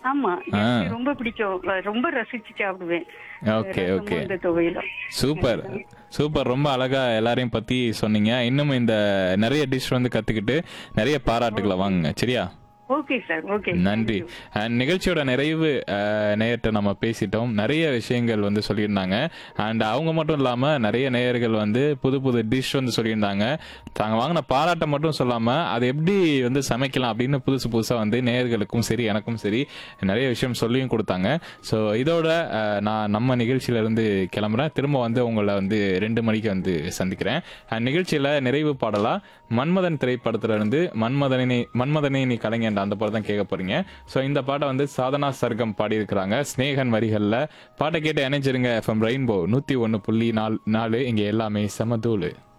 ஆமா எனக்கு ரொம்ப பிடிக்கும் ரொம்ப ரசிச்சு சாப்பிடுவேன் ஓகே ரசமும் ஓகே இந்த துவையிலும் சூப்பர் சூப்பர் ரொம்ப அழகா எல்லாரையும் பத்தி சொன்னீங்க இன்னும் இந்த நிறைய டிஷ் வந்து கத்துக்கிட்டு நிறைய பாராட்டுகளை வாங்குங்க சரியா ஓகே சார் ஓகே நன்றி அண்ட் நிகழ்ச்சியோட நிறைவு அஹ், நேயர்கிட்ட நம்ம பேசிட்டோம் நிறைய விஷயங்கள் வந்து சொல்லியிருந்தாங்க அண்ட் அவங்க மட்டும் இல்லாம நிறைய நேயர்கள் வந்து புது புது டிஷ் வந்து சொல்லியிருந்தாங்க தாங்க வாங்கின பாராட்டை மட்டும் சொல்லாம அதை எப்படி வந்து சமைக்கலாம் அப்படின்னு புதுசு புதுசா வந்து நேயர்களுக்கும் சரி எனக்கும் சரி நிறைய விஷயம் சொல்லியும் கொடுத்தாங்க ஸோ இதோட அஹ், நான் நம்ம நிகழ்ச்சியில இருந்து கிளம்புறேன் திரும்ப வந்து உங்களை வந்து ரெண்டு மணிக்கு வந்து சந்திக்கிறேன் அண்ட் நிகழ்ச்சியில நிறைவு பாடலா மன்மதன் திரைப்படத்துல இருந்து மன்மதனை மன்மதனை நீ கலைஞண்ட அந்த பாடம் தான் கேட்க போறீங்க ஸோ இந்த பாட்டை வந்து சாதனா சர்க்கம் பாடியிருக்கிறாங்க ஸ்னேகன் வரிகள்ல பாட்டை கேட்டு இணைஞ்சிருங்க எஃப்எம் ரெயின்போ நூத்தி ஒன்று புள்ளி நாலு நாலு இங்க எல்லாமே சமதூளு